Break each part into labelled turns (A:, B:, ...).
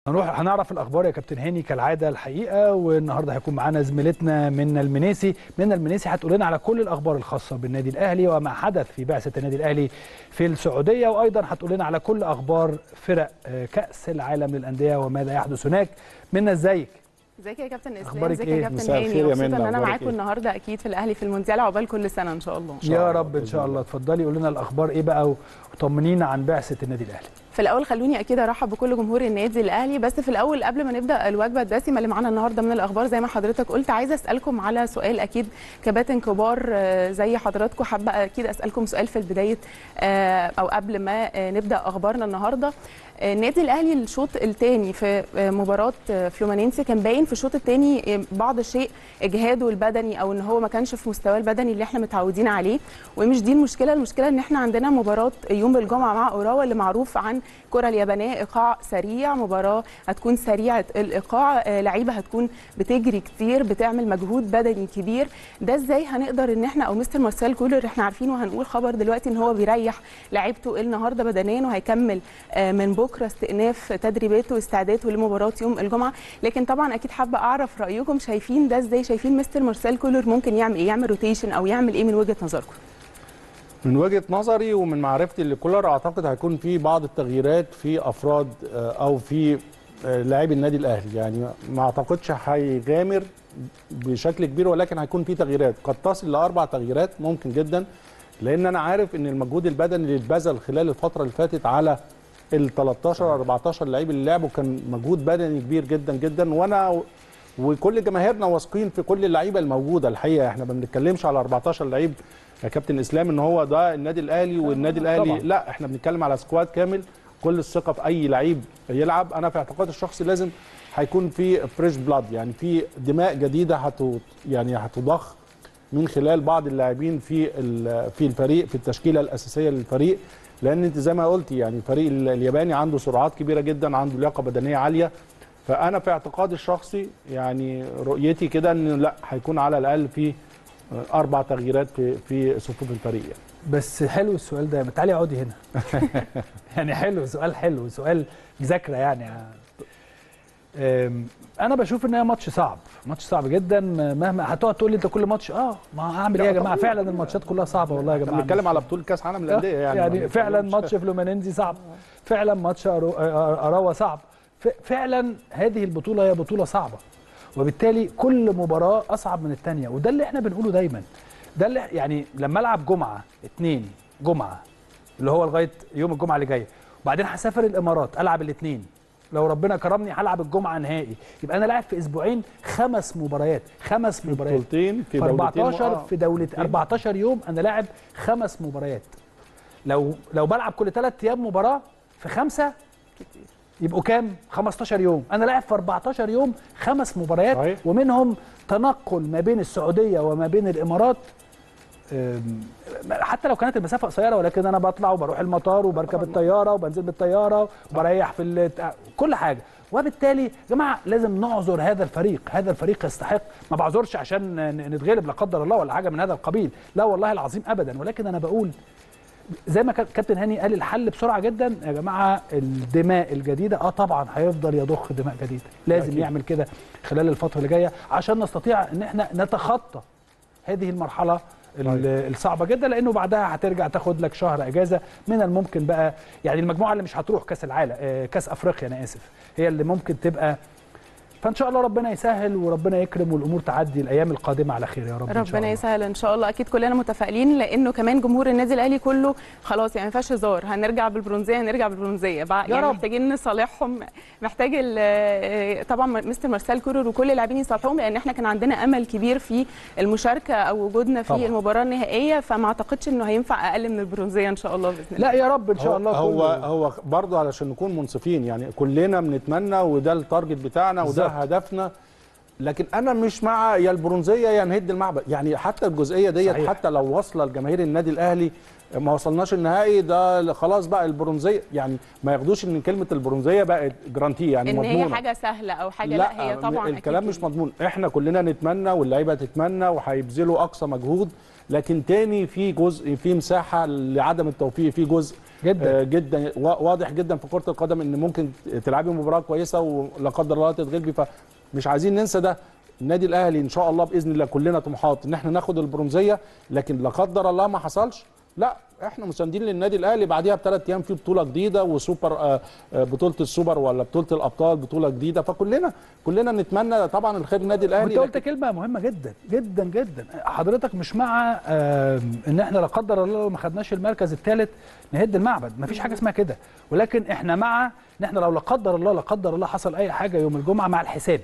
A: هنروح هنعرف الاخبار يا كابتن هاني كالعاده الحقيقه والنهارده هيكون معانا زميلتنا منى المنيسي منى المنيسي هتقول لنا على كل الاخبار الخاصه بالنادي الاهلي وما حدث في بعثه النادي الاهلي في السعوديه وايضا هتقول لنا على كل اخبار فرق كاس العالم للانديه وماذا يحدث هناك منى ازيك
B: ازيك يا كابتن اسلام
A: أخبارك
B: ازيك
A: إيه؟
B: يا كابتن
C: مساء
B: هاني
C: الخير يا
B: مبسوطه
C: منى،
B: ان انا
C: أخبارك
B: معاكم
C: إيه؟
B: النهارده اكيد في الاهلي في المونديال عقبال كل سنه ان شاء الله
A: يا رب ان شاء الله اتفضلي قول لنا الاخبار ايه بقى وطمنينا عن بعثه النادي الاهلي
B: في الاول خلوني اكيد ارحب بكل جمهور النادي الاهلي بس في الاول قبل ما نبدا الوجبه الدسمه اللي معانا النهارده من الاخبار زي ما حضرتك قلت عايزه اسالكم على سؤال اكيد كباتن كبار آه، زي حضراتكم حابه اكيد اسالكم سؤال في البدايه آه، او قبل ما آه، نبدا اخبارنا النهارده آه، النادي الاهلي الشوط الثاني في آه، مباراه آه، فلومينينسي كان باين في الشوط الثاني آه، بعض الشيء اجهاده البدني او ان هو ما كانش في مستواه البدني اللي احنا متعودين عليه ومش دي المشكله المشكله ان احنا عندنا مباراه يوم الجمعه مع اوراوا اللي معروف عن كره اليابانيه ايقاع سريع مباراه هتكون سريعه الايقاع آه، لعيبه هتكون بتجري كتير بتعمل مجهود بدني كبير ده ازاي هنقدر ان احنا او مستر مارسيل كولر احنا عارفين وهنقول خبر دلوقتي ان هو بيريح لعيبته النهارده بدنيا وهيكمل آه، من بكره استئناف تدريباته واستعداده لمباراه يوم الجمعه لكن طبعا اكيد حابه اعرف رايكم شايفين ده ازاي شايفين مستر مارسيل كولر ممكن يعمل ايه يعمل روتيشن او يعمل ايه من وجهه نظركم
C: من وجهه نظري ومن معرفتي لكولر اعتقد هيكون في بعض التغييرات في افراد آه، او في آه، لاعبي النادي الاهلي يعني ما اعتقدش هيغامر بشكل كبير ولكن هيكون في تغييرات قد تصل لاربع تغييرات ممكن جدا لان انا عارف ان المجهود البدني اللي اتبذل خلال الفتره اللي فاتت على ال 13 14 لعيب اللي لعبوا كان مجهود بدني كبير جدا جدا وانا وكل جماهيرنا واثقين في كل اللعيبه الموجوده الحقيقه احنا ما بنتكلمش على 14 لعيب يا كابتن اسلام ان هو ده النادي الاهلي والنادي الاهلي
A: طبعاً.
C: لا احنا بنتكلم على سكواد كامل كل الثقه في اي لعيب يلعب انا في اعتقادي الشخصي لازم هيكون في فريش بلاد يعني في دماء جديده هت يعني هتضخ من خلال بعض اللاعبين في ال- في الفريق في التشكيله الاساسيه للفريق لان انت زي ما قلتي يعني الفريق ال- الياباني عنده سرعات كبيره جدا عنده لياقه بدنيه عاليه فانا في اعتقادي الشخصي يعني رؤيتي كده ان لا هيكون على الاقل في اربع تغييرات في في صفوف الفريق يعني.
A: بس حلو السؤال ده تعالي اقعدي هنا يعني حلو سؤال حلو سؤال مذاكره يعني أم، انا بشوف ان هي ماتش صعب ماتش صعب جدا مهما هتقعد تقول لي انت كل ماتش اه ما اعمل ايه يا جماعه فعلا الماتشات كلها صعبه والله يا
C: احنا
A: جماعه
C: بنتكلم على بطوله كاس عالم للانديه يعني
A: يعني
C: ما
A: فعلا
C: بنتكلمش-
A: ماتش فلومينينزي صعب فعلا ماتش أرو- اراوا صعب ف- فعلا هذه البطوله هي بطوله صعبه وبالتالي كل مباراه اصعب من الثانيه وده اللي احنا بنقوله دايما ده اللي يعني لما العب جمعه اتنين جمعه اللي هو لغايه يوم الجمعه اللي جايه وبعدين هسافر الامارات العب الاثنين لو ربنا كرمني هلعب الجمعه نهائي يبقى انا لاعب في اسبوعين خمس مباريات خمس مباريات
C: بطولتين في
A: في
C: دولتين
A: 14
C: آه.
A: في دولة 14 يوم انا لاعب خمس مباريات لو لو بلعب كل ثلاث ايام مباراه في خمسه يبقوا كام 15 يوم انا لاعب في 14 يوم خمس مباريات
C: صحيح.
A: ومنهم تنقل ما بين السعوديه وما بين الامارات أم، حتى لو كانت المسافه قصيره ولكن انا بطلع وبروح المطار وبركب الطياره وبنزل بالطياره وبريح في الت- كل حاجه وبالتالي يا جماعه لازم نعذر هذا الفريق هذا الفريق يستحق ما بعذرش عشان ن- نتغلب لا قدر الله ولا حاجه من هذا القبيل لا والله العظيم ابدا ولكن انا بقول زي ما كان- كابتن هاني قال الحل بسرعه جدا يا جماعه الدماء الجديده اه طبعا هيفضل يضخ دماء جديده لازم
C: أكيد.
A: يعمل كده خلال الفتره اللي جايه عشان نستطيع ان احنا نتخطى هذه المرحله ال-
C: طيب.
A: الصعبه جدا لانه بعدها هترجع تاخد لك شهر اجازه من الممكن بقى يعني المجموعه اللي مش هتروح كاس العالم آه، كاس افريقيا انا اسف هي اللي ممكن تبقى فان شاء الله ربنا يسهل وربنا يكرم والامور تعدي الايام القادمه على خير يا رب إن شاء
B: ربنا
A: الله.
B: يسهل ان شاء الله اكيد كلنا متفائلين لانه كمان جمهور النادي الاهلي كله خلاص يعني ما فيهاش هزار هنرجع بالبرونزيه هنرجع بالبرونزيه بقى
A: يا
B: يعني
A: رب.
B: محتاجين نصالحهم محتاج ال- طبعا مستر مارسيل كورر وكل اللاعبين يصالحوهم لان احنا كان عندنا امل كبير في المشاركه او وجودنا في
A: طبعا.
B: المباراه النهائيه فما اعتقدش انه هينفع اقل من البرونزيه ان شاء الله باذن الله
A: لا يا رب ان شاء
C: هو
A: الله
C: هو
A: كله.
C: هو برضه علشان نكون منصفين يعني كلنا بنتمنى وده التارجت بتاعنا وده
A: بالظبط.
C: هدفنا لكن انا مش مع يا البرونزيه يا نهد المعبد يعني حتى الجزئيه ديت
A: صحيح.
C: حتى لو واصله لجماهير النادي الاهلي ما وصلناش النهائي ده خلاص بقى البرونزيه يعني ما ياخدوش ان كلمه البرونزيه بقت جرانتي يعني
B: ان
C: مضمونه
B: هي حاجه سهله او حاجه لا, هي طبعا
C: الكلام
B: أكيد
C: مش مضمون احنا كلنا نتمنى واللعيبه تتمنى وهيبذلوا اقصى مجهود لكن تاني في جزء في مساحه لعدم التوفيق في جزء
A: جدا
C: آه، جدا وا- واضح جدا في كره القدم ان ممكن تلعبي مباراه كويسه ولا قدر الله تتغلبي فمش عايزين ننسى ده النادي الاهلي ان شاء الله باذن الله كلنا طموحات ان احنا ناخد البرونزيه لكن لا قدر الله ما حصلش لا احنا مساندين للنادي الاهلي بعديها بثلاث ايام في بطوله جديده وسوبر آه، آه، بطوله السوبر ولا بطوله الابطال بطوله جديده فكلنا كلنا نتمنى طبعا الخير للنادي الاهلي
A: انت قلت
C: لكن-
A: كلمه مهمه جدا جدا جدا حضرتك مش مع آم، ان احنا لا قدر الله لو ما خدناش المركز الثالث نهد المعبد ما فيش حاجه اسمها كده ولكن احنا مع ان احنا لو لا قدر الله لا قدر الله حصل اي حاجه يوم الجمعه مع الحساب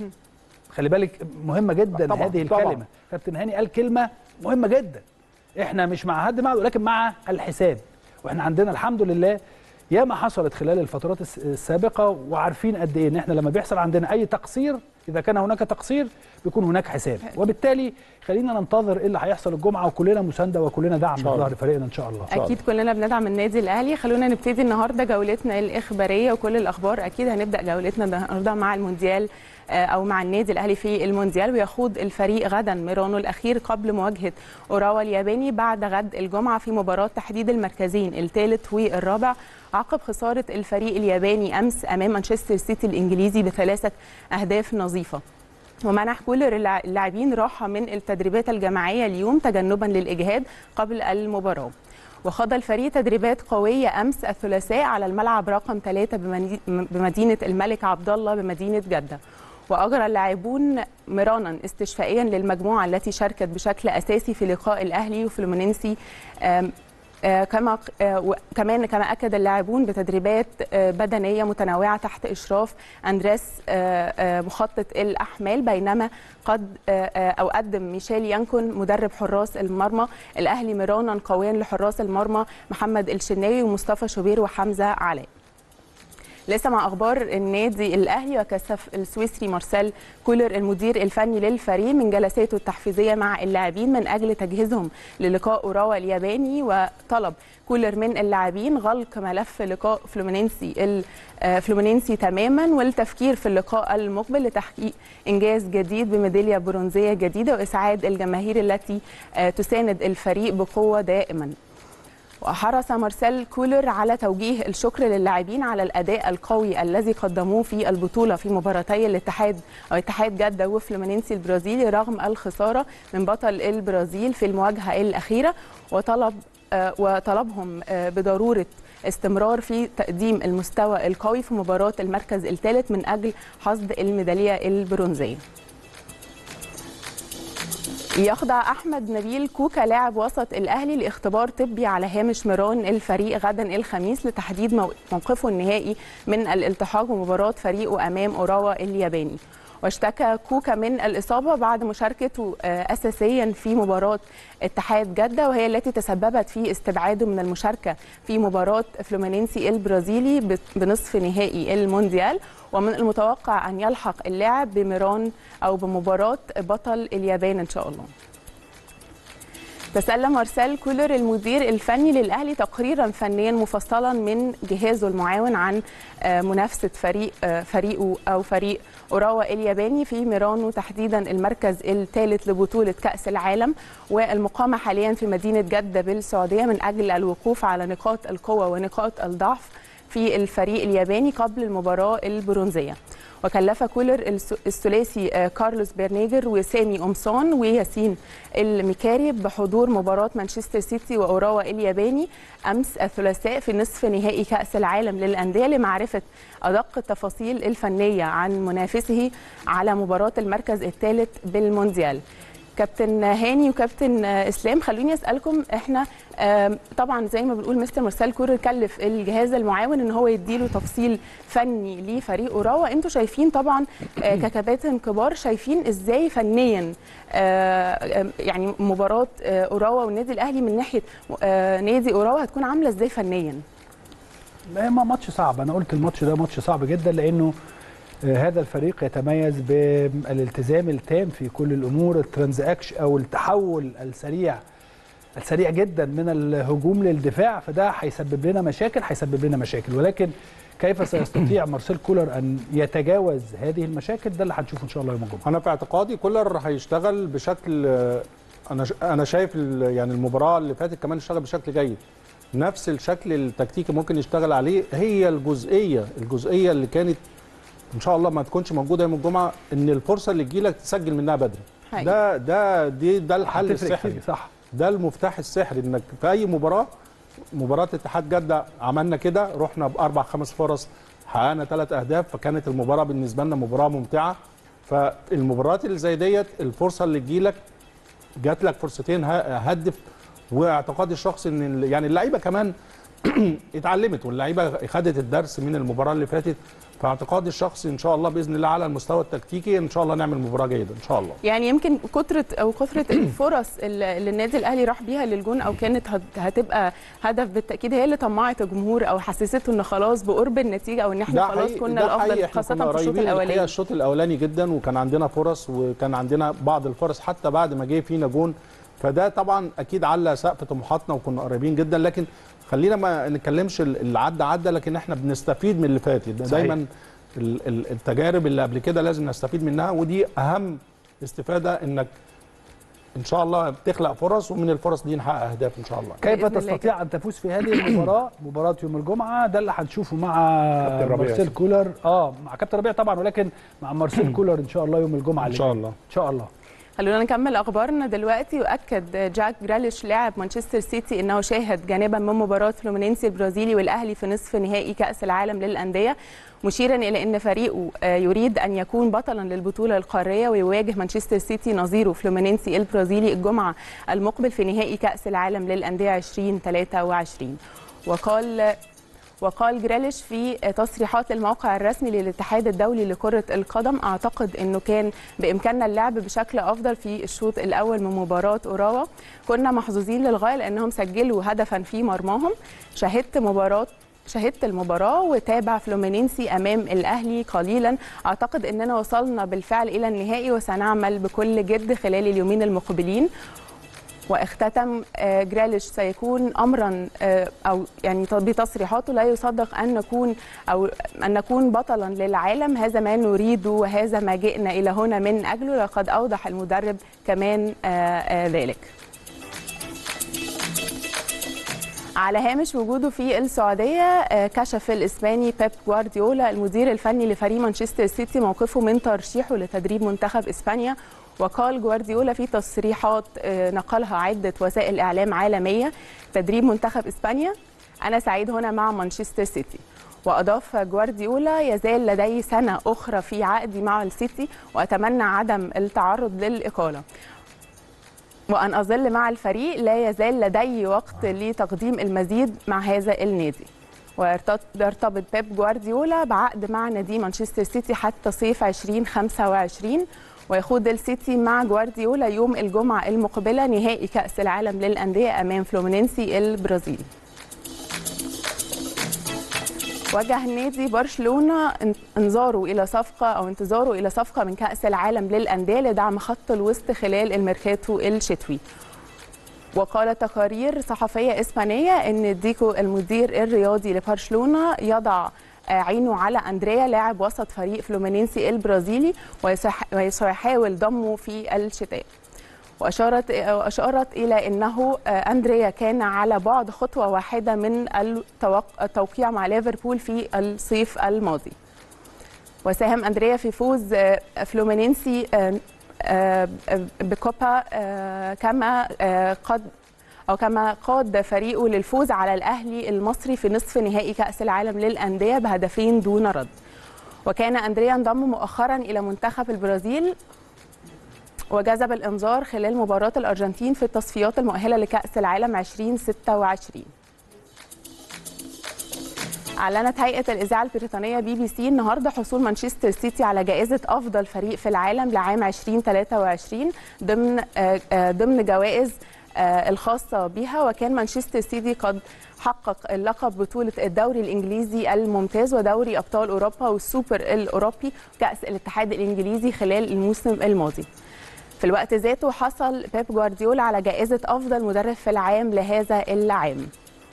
A: خلي بالك مهمه جدا
C: طبعاً،
A: هذه
C: طبعاً.
A: الكلمه كابتن هاني قال كلمه مهمه جدا احنا مش مع هد معبد ولكن مع الحساب واحنا عندنا الحمد لله ياما حصلت خلال الفترات الس- السابقه وعارفين قد ايه ان احنا لما بيحصل عندنا اي تقصير اذا كان هناك تقصير بيكون هناك حساب وبالتالي خلينا ننتظر ايه اللي هيحصل الجمعه وكلنا مسانده وكلنا دعم
C: شاء الله.
A: لظهر فريقنا ان شاء الله
B: اكيد كلنا بندعم النادي الاهلي خلونا نبتدي النهارده جولتنا الاخباريه وكل الاخبار اكيد هنبدا جولتنا النهارده مع المونديال آه، او مع النادي الاهلي في المونديال ويخوض الفريق غدا ميرانو الاخير قبل مواجهه اوراوا الياباني بعد غد الجمعه في مباراه تحديد المركزين الثالث والرابع عقب خساره الفريق الياباني امس امام مانشستر سيتي الانجليزي بثلاثه اهداف نظيفه ومنح كولر اللاع- اللاعبين راحه من التدريبات الجماعيه اليوم تجنبا للاجهاد قبل المباراه وخاض الفريق تدريبات قويه امس الثلاثاء على الملعب رقم ثلاثة بمدي- بمدينه الملك عبد الله بمدينه جده واجرى اللاعبون مرانا استشفائيا للمجموعه التي شاركت بشكل اساسي في لقاء الاهلي وفلومينينسي آم، آه، كما آه، وكمان كما اكد اللاعبون بتدريبات آه، بدنيه متنوعه تحت اشراف اندريس آه، آه، مخطط الاحمال بينما قد آه، آه، او قدم ميشيل يانكون مدرب حراس المرمى الاهلي مرانا قويا لحراس المرمى محمد الشناوي ومصطفى شوبير وحمزه علاء لسه مع اخبار النادي الاهلي وكثف السويسري مارسيل كولر المدير الفني للفريق من جلساته التحفيزيه مع اللاعبين من اجل تجهيزهم للقاء اوراوا الياباني وطلب كولر من اللاعبين غلق ملف لقاء فلومينينسي ال- آه، فلومينينسي تماما والتفكير في اللقاء المقبل لتحقيق انجاز جديد بميداليه برونزيه جديده واسعاد الجماهير التي آه، تساند الفريق بقوه دائما وحرص مارسيل كولر على توجيه الشكر للاعبين على الاداء القوي الذي قدموه في البطوله في مباراتي الاتحاد او اتحاد جده وفلومينينسي البرازيلي رغم الخساره من بطل البرازيل في المواجهه الاخيره وطلب آه، وطلبهم آه، بضروره استمرار في تقديم المستوى القوي في مباراه المركز الثالث من اجل حصد الميداليه البرونزيه يخضع احمد نبيل كوكا لاعب وسط الاهلي لاختبار طبي على هامش ميران الفريق غدا الخميس لتحديد مو- موقفه النهائي من الالتحاق بمباراه فريقه امام اوراوا الياباني واشتكى كوكا من الاصابه بعد مشاركته آه، اساسيا في مباراه اتحاد جده وهي التي تسببت في استبعاده من المشاركه في مباراه فلومينينسي البرازيلي ب- بنصف نهائي المونديال ومن المتوقع ان يلحق اللاعب بميران او بمباراه بطل اليابان ان شاء الله تسلم مارسيل كولر المدير الفني للاهلي تقريرا فنيا مفصلا من جهازه المعاون عن آه، منافسه فريق آه، فريقه او فريق اوراوا الياباني في ميرانو تحديدا المركز الثالث لبطوله كاس العالم والمقامه حاليا في مدينه جده بالسعوديه من اجل الوقوف على نقاط القوه ونقاط الضعف في الفريق الياباني قبل المباراه البرونزيه وكلف كولر الس- الثلاثي آه، كارلوس بيرنيجر وسامي قمصان وياسين المكاري بحضور مباراة مانشستر سيتي وأوراوا الياباني أمس الثلاثاء في نصف نهائي كأس العالم للأندية لمعرفة أدق التفاصيل الفنية عن منافسه على مباراة المركز الثالث بالمونديال كابتن هاني وكابتن اسلام خلوني اسالكم احنا آم، طبعا زي ما بنقول مستر مارسيل كورر كلف الجهاز المعاون ان هو يديله تفصيل فني لفريق اوراوا انتوا شايفين طبعا آه، ككباتن كبار شايفين ازاي فنيا آه، آم، يعني مباراه آه، اوراوا والنادي الاهلي من ناحيه آه، نادي اوراوا هتكون عامله ازاي فنيا
A: ما ما- ماتش صعب انا قلت الماتش ده ماتش صعب جدا لانه آه، هذا الفريق يتميز بالالتزام التام في كل الامور الترانزاكشن او التحول السريع السريع جدا من الهجوم للدفاع فده هيسبب لنا مشاكل هيسبب لنا مشاكل ولكن كيف سيستطيع مارسيل كولر ان يتجاوز هذه المشاكل ده اللي هنشوفه ان شاء الله يوم الجمعه
C: انا في اعتقادي كولر هيشتغل بشكل انا ش- انا شايف ال- يعني المباراه اللي فاتت كمان اشتغل بشكل جيد نفس الشكل التكتيكي ممكن يشتغل عليه هي الجزئيه الجزئيه اللي كانت ان شاء الله ما تكونش موجوده يوم الجمعه ان الفرصه اللي تجيلك تسجل منها بدري
B: حقيقي.
C: ده ده دي ده الحل
A: هتفرق
C: السحري
A: كتير، صح
C: ده المفتاح السحري انك في اي مباراه مباراه اتحاد جده عملنا كده رحنا باربع خمس فرص حققنا ثلاث اهداف فكانت المباراه بالنسبه لنا مباراه ممتعه فالمباريات اللي زي ديت الفرصه اللي تجيلك جات لك فرصتين ه- هدف واعتقادي الشخصي ان ال- يعني اللعيبه كمان اتعلمت واللعيبه خدت الدرس من المباراه اللي فاتت فاعتقادي الشخصي ان شاء الله باذن الله على المستوى التكتيكي ان شاء الله نعمل مباراه جيده ان شاء الله
B: يعني يمكن كترة او كثرة الفرص اللي اللي النادي الاهلي راح بيها للجون او كانت هت- هتبقى هدف بالتاكيد هي اللي طمعت الجمهور او حسسته ان خلاص بقرب النتيجه او ان احنا خلاص
C: حقيقي-
B: كنا
C: ده
B: الافضل
C: حقيقي، إحنا
B: خاصه
C: كنا
B: في الشوط
C: قريبين الحقيقة
B: الاولاني
C: الشوط الاولاني جدا وكان عندنا فرص وكان عندنا بعض الفرص حتى بعد ما جه فينا جون فده طبعا اكيد على سقف طموحاتنا وكنا قريبين جدا لكن خلينا ما نتكلمش ال- اللي عدى عدى لكن احنا بنستفيد من اللي فات ده
A: صحيح.
C: دايما ال- ال- التجارب اللي قبل كده لازم نستفيد منها ودي اهم استفاده انك ان شاء الله بتخلق فرص ومن الفرص دي نحقق اهداف ان شاء الله
A: كيف
B: بإذن الله
A: تستطيع ان تفوز في هذه المباراه مباراه يوم الجمعه ده اللي هنشوفه مع
C: كابتن ربيع
A: مارسيل
C: ياسين.
A: كولر اه مع كابتن ربيع طبعا ولكن مع مارسيل كولر ان شاء الله يوم الجمعه
C: ان
A: اللي
C: شاء
A: جاي.
C: الله
A: ان شاء الله
B: خلونا نكمل اخبارنا دلوقتي واكد جاك جراليش لاعب مانشستر سيتي انه شاهد جانبا من مباراه فلومينينسي البرازيلي والاهلي في نصف نهائي كاس العالم للانديه مشيرا الى ان فريقه آه، يريد ان يكون بطلا للبطوله القاريه ويواجه مانشستر سيتي نظيره فلومينينسي البرازيلي الجمعه المقبل في نهائي كاس العالم للانديه 2023 وقال وقال جريليش في تصريحات للموقع الرسمي للاتحاد الدولي لكرة القدم أعتقد أنه كان بإمكاننا اللعب بشكل أفضل في الشوط الأول من مباراة أوراوا كنا محظوظين للغاية لأنهم سجلوا هدفا في مرماهم شاهدت مباراة شاهدت المباراة وتابع فلومينينسي أمام الأهلي قليلا أعتقد أننا وصلنا بالفعل إلى النهائي وسنعمل بكل جد خلال اليومين المقبلين واختتم آه، جراليش سيكون امرا آه، او يعني ت- بتصريحاته لا يصدق ان نكون او ان نكون بطلا للعالم هذا ما نريده وهذا ما جئنا الى هنا من اجله لقد اوضح المدرب كمان آه، آه، ذلك على هامش وجوده في السعودية آه، كشف الإسباني بيب جوارديولا المدير الفني لفريق مانشستر سيتي موقفه من ترشيحه لتدريب منتخب إسبانيا وقال جوارديولا في تصريحات آه، نقلها عدة وسائل إعلام عالمية تدريب منتخب إسبانيا أنا سعيد هنا مع مانشستر سيتي وأضاف جوارديولا يزال لدي سنة أخرى في عقدي مع السيتي وأتمنى عدم التعرض للإقالة وأن أظل مع الفريق لا يزال لدي وقت لتقديم المزيد مع هذا النادي ويرتبط بيب جوارديولا بعقد مع نادي مانشستر سيتي حتى صيف 2025 ويخوض السيتي مع جوارديولا يوم الجمعة المقبلة نهائي كأس العالم للأندية أمام فلومينينسي البرازيلي وجه نادي برشلونه ان- انظاره الى صفقه او انتظاره الى صفقه من كاس العالم للانديه لدعم خط الوسط خلال الميركاتو الشتوي وقالت تقارير صحفيه اسبانيه ان ديكو المدير الرياضي لبرشلونه يضع آه، عينه على اندريا لاعب وسط فريق فلومينينسي البرازيلي ويسح- وسيحاول ضمه في الشتاء واشارت واشارت الى انه آه، اندريا كان على بعد خطوه واحده من التوق- التوقيع مع ليفربول في الصيف الماضي وساهم اندريا في فوز آه، فلومينينسي آه، آه، بكوبا آه، كما آه، قد أو كما قاد فريقه للفوز على الأهلي المصري في نصف نهائي كأس العالم للأندية بهدفين دون رد وكان أندريا انضم مؤخرا إلى منتخب البرازيل وجذب الانذار خلال مباراة الأرجنتين في التصفيات المؤهلة لكأس العالم 2026 أعلنت هيئة الإذاعة البريطانية بي بي سي النهاردة حصول مانشستر سيتي على جائزة أفضل فريق في العالم لعام 2023 ضمن آه، آه، ضمن جوائز آه، الخاصة بها وكان مانشستر سيتي قد حقق اللقب بطولة الدوري الإنجليزي الممتاز ودوري أبطال أوروبا والسوبر الأوروبي وكأس الاتحاد الإنجليزي خلال الموسم الماضي في الوقت ذاته حصل بيب جوارديولا على جائزة أفضل مدرب في العام لهذا العام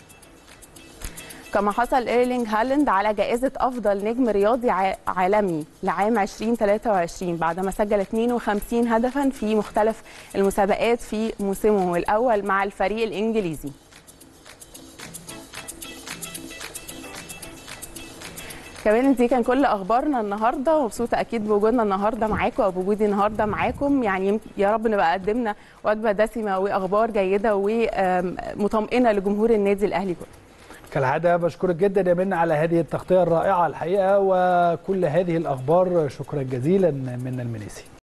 B: كما حصل ايرلينج هالاند على جائزة أفضل نجم رياضي ع- عالمي لعام 2023 بعدما سجل 52 هدفا في مختلف المسابقات في موسمه الأول مع الفريق الإنجليزي كمان دي كان كل اخبارنا النهارده مبسوطه اكيد بوجودنا النهارده معاكم او بوجودي النهارده معاكم يعني يم- يا رب نبقى قدمنا وجبه دسمه واخبار جيده ومطمئنه لجمهور النادي الاهلي كله
A: كالعاده بشكرك جدا يا منى على هذه التغطيه الرائعه الحقيقه وكل هذه الاخبار شكرا جزيلا من المنيسي